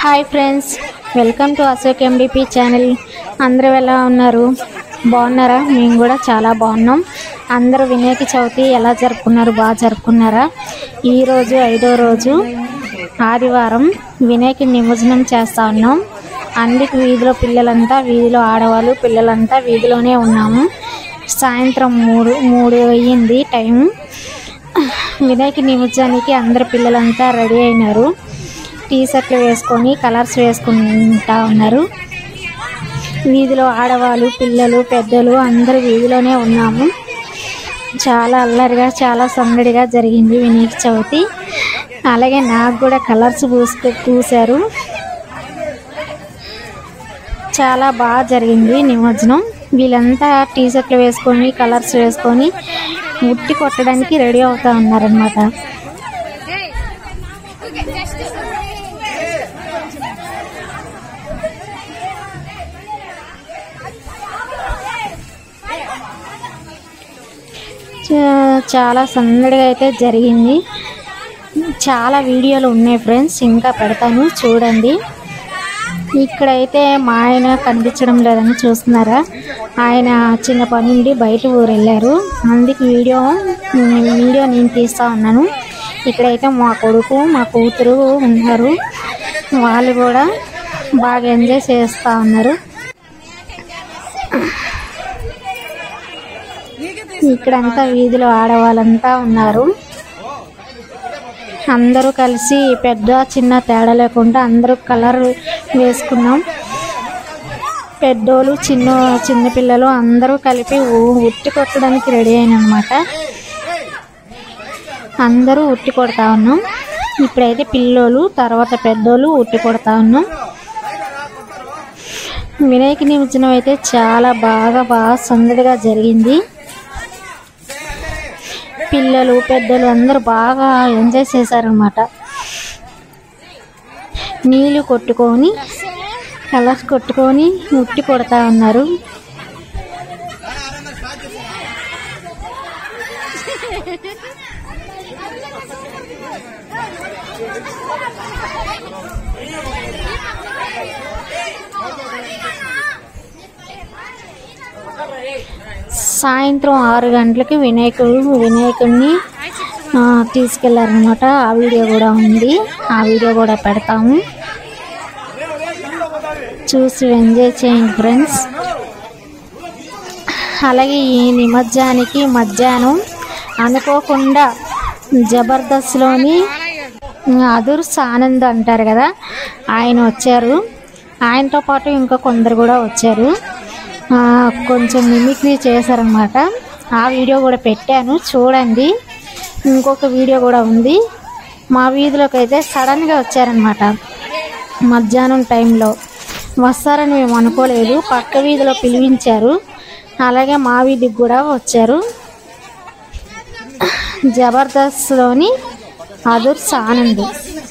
hi friends welcome to Ashok MDP channel అందరూ ఎలా ఉన్నారు బాగున్నారా మేము కూడా చాలా బాగున్నాం అందరూ వినాయక చవితి ఎలా జరుపుకున్నారు బాగా జరుపుకున్నారా ఈరోజు ఐదో రోజు ఆదివారం వినాయక నిమజ్జనం చేస్తా ఉన్నాం అందుకు వీధిలో పిల్లలంతా వీధిలో ఆడవాళ్ళు పిల్లలంతా వీధిలోనే ఉన్నాము సాయంత్రం మూడు మూడు అయ్యింది టైం వినాయక నిమజ్జనానికి అందరు పిల్లలంతా రెడీ అయినారు టీ షర్ట్లు వేసుకొని కలర్స్ వేసుకుంటా ఉన్నారు వీధిలో ఆడవాళ్ళు పిల్లలు పెద్దలు అందరూ వీధిలోనే ఉన్నాము చాలా అల్లరిగా చాలా సందడిగా జరిగింది వినాయక చవితి అలాగే నాకు కూడా కలర్స్ పూసుకు పూసారు చాలా బాగా జరిగింది నిమజ్జనం వీళ్ళంతా టీ షర్ట్లు వేసుకొని కలర్స్ వేసుకొని ఉట్టి కొట్టడానికి రెడీ అవుతా ఉన్నారనమాట చా- చాలా సందడిగా అయితే జరిగింది చాలా వీడియోలు ఉన్నాయి ఫ్రెండ్స్ ఇంకా పెడతాను చూడండి ఇక్కడైతే మా ఆయన కనిపించడం లేదని చూస్తున్నారా ఆయన చిన్న పని నుండి బయట ఊరు వెళ్ళారు అందుకు వీడియో వీడియో నేను తీస్తా ఉన్నాను ఇక్కడైతే మా కొడుకు మా కూతురు ఉన్నారు వాళ్ళు కూడా బాగా ఎంజాయ్ చేస్తూ ఉన్నారు ఇక్కడంతా వీధిలో ఆడవాళ్ళంతా ఉన్నారు అందరూ కలిసి పెద్ద చిన్న తేడా లేకుండా అందరూ కలర్ వేసుకున్నాం పెద్దోళ్ళు చిన్న చిన్నపిల్లలు అందరూ కలిపి ఊ- ఉట్టి కొట్టడానికి రెడీ అయినమాట అందరూ ఉట్టి కొడతా ఉన్నాం ఇప్పుడైతే పిల్లోళ్ళు తర్వాత పెద్దోళ్ళు ఉట్టి కొడతా ఉన్నాం వినాయక నిమజ్జనం అయితే చాలా బాగా బాగా సందడిగా జరిగింది పిల్లలు పెద్దలు అందరూ బాగా ఎంజాయ్ చేశారనమాట నీళ్ళు కొట్టుకొని కలర్స్ కొట్టుకొని ఉట్టి కొడతా ఉన్నారు సాయంత్రం ఆరు గంటలకి వినాయకుడు వినాయకుడిని ఆ, తీసుకెళ్లారనమాట ఆ వీడియో కూడా ఉంది ఆ వీడియో కూడా పెడతాము చూసి ఎంజాయ్ చేయండి ఫ్రెండ్స్ అలాగే ఈ నిమజ్జానికి మధ్యాహ్నం అనుకోకుండా జబర్దస్త్లోని అదుర్స్ ఆనంద్ అంటారు కదా ఆయన వచ్చారు ఆయనతో పాటు ఇంకా కొందరు కూడా వచ్చారు ఆ, కొంచెం మిమిక్రీ చేశారనమాట ఆ వీడియో కూడా పెట్టాను చూడండి ఇంకొక వీడియో కూడా ఉంది మా వీధిలోకి అయితే సడన్గా వచ్చారనమాట మధ్యాహ్నం టైంలో వస్తారని మేము అనుకోలేదు పక్క వీధిలో పిలిపించారు అలాగే మా వీధికి కూడా వచ్చారు జబర్దస్త్లోని అదుర్స్ ఆనంద్